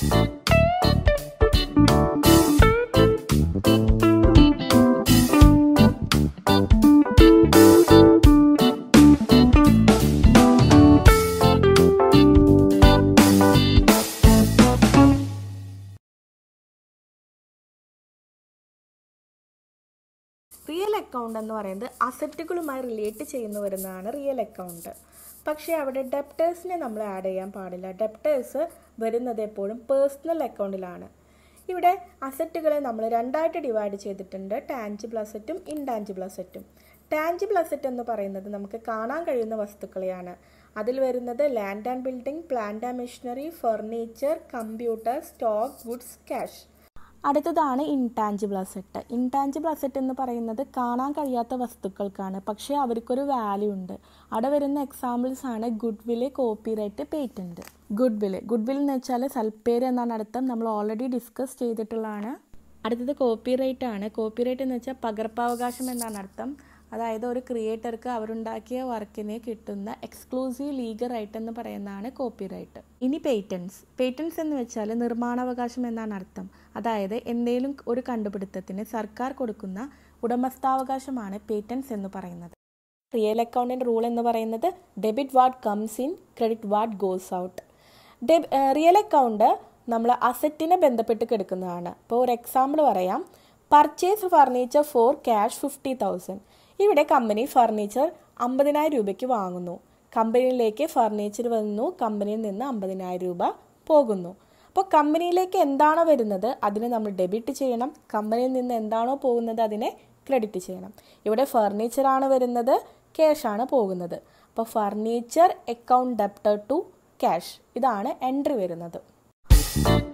real account എന്ന് പറയുന്നത് അസറ്റുകളുമായി relate ചെയ്യുന്നു വരുന്നതാണ് റിയൽ അക്കൗണ്ട് പക്ഷേ അവിടെ ഡെപ്റ്റേഴ്സിനെ നമ്മൾ ആഡ് ചെയ്യാൻ പാടില്ല ഡെപ്റ്റേഴ്സ് വരുന്നത് എപ്പോഴും പേഴ്സണൽ അക്കൗണ്ടിലാണ് ഇവിടെ അസറ്റുകളെ നമ്മൾ രണ്ടായിട്ട് ഡിവൈഡ് ചെയ്തിട്ടുണ്ട് ടാഞ്ചിബിൾ അസറ്റും ഇൻടാഞ്ചിബിൾ അസറ്റും ടാഞ്ചിബിൾ അസറ്റ് എന്ന് പറയുന്നത് നമുക്ക് കാണാൻ കഴിയുന്ന വസ്തുക്കളെയാണ് അതിൽ വരുന്നത് land and building plant and machinery furniture computer stock goods cash അടുത്തതാണ് ഇൻടാഞ്ചിബിൾ അസറ്റ് ഇൻടാഞ്ചിബിൾ അസറ്റ് എന്ന് പറയുന്നത് കാണാൻ കഴിയാത്ത വസ്തുക്കൾക്കാണ് പക്ഷേ അവർക്കൊരു വാല്യൂ ഉണ്ട് അവിടെ വരുന്ന എക്സാമ്പിൾസ് ആണ് goodwill copyright patent goodwill goodwill എന്ന് വെച്ചാൽ സൽപ്പേര് എന്നാണ് അർത്ഥം നമ്മൾ ഓൾറെഡി ഡിസ്കസ് ചെയ്തിട്ടുള്ളതാണ് അടുത്തത് കോപ്പിറൈറ്റ് ആണ് കോപ്പിറൈറ്റ് എന്ന് വെച്ചാൽ പകർപ്പവകാശം എന്നാണ് അർത്ഥം അതായത് ഒരു ക്രിയേറ്റർക്ക് അവരുണ്ടാക്കിയ വർക്കിന് കിട്ടുന്ന എക്സ്ക്ലൂസീവ് ലീഗൽ റൈറ്റ് എന്ന് പറയുന്നതാണ് കോപ്പിറൈറ്റ് ഇനി പേറ്റൻസ് പേറ്റൻസ് എന്ന് വെച്ചാൽ നിർമ്മാണാവകാശം എന്നാണ് അർത്ഥം അതായത് എന്തെങ്കിലും ഒരു കണ്ടുപിടുത്തത്തിന് സർക്കാർ കൊടുക്കുന്ന ഉടമസ്ഥാവകാശമാണ് പേറ്റൻസ് എന്ന് പറയുന്നത് റിയൽ അക്കൗണ്ടിൻ്റെ റൂൾ എന്ന് പറയുന്നത് debit what comes in credit what goes out real account നമ്മൾ അസറ്റിനെ ബന്ധപ്പെട്ട് കിടക്കുന്നതാണ് ഇപ്പോൾ ഒരു എക്സാമ്പിൾ പറയാം purchase furniture for cash fifty thousand ഇവിടെ കമ്പനി ഫർണിച്ചർ അമ്പതിനായിരം രൂപയ്ക്ക് വാങ്ങുന്നു കമ്പനിയിലേക്ക് ഫർണിച്ചർ വന്നു കമ്പനിയിൽ നിന്ന് അമ്പതിനായിരം രൂപ പോകുന്നു അപ്പോൾ കമ്പനിയിലേക്ക് എന്താണോ വരുന്നത് അതിനെ നമ്മൾ ഡെബിറ്റ് ചെയ്യണം കമ്പനിയിൽ നിന്ന് എന്താണോ പോകുന്നത് അതിനെ ക്രെഡിറ്റ് ചെയ്യണം ഇവിടെ ഫർണിച്ചർ ആണ് വരുന്നത് ക്യാഷ് ആണ് പോകുന്നത് അപ്പോൾ furniture account debtor to cash ഇതാണ് എൻട്രി വരുന്നത്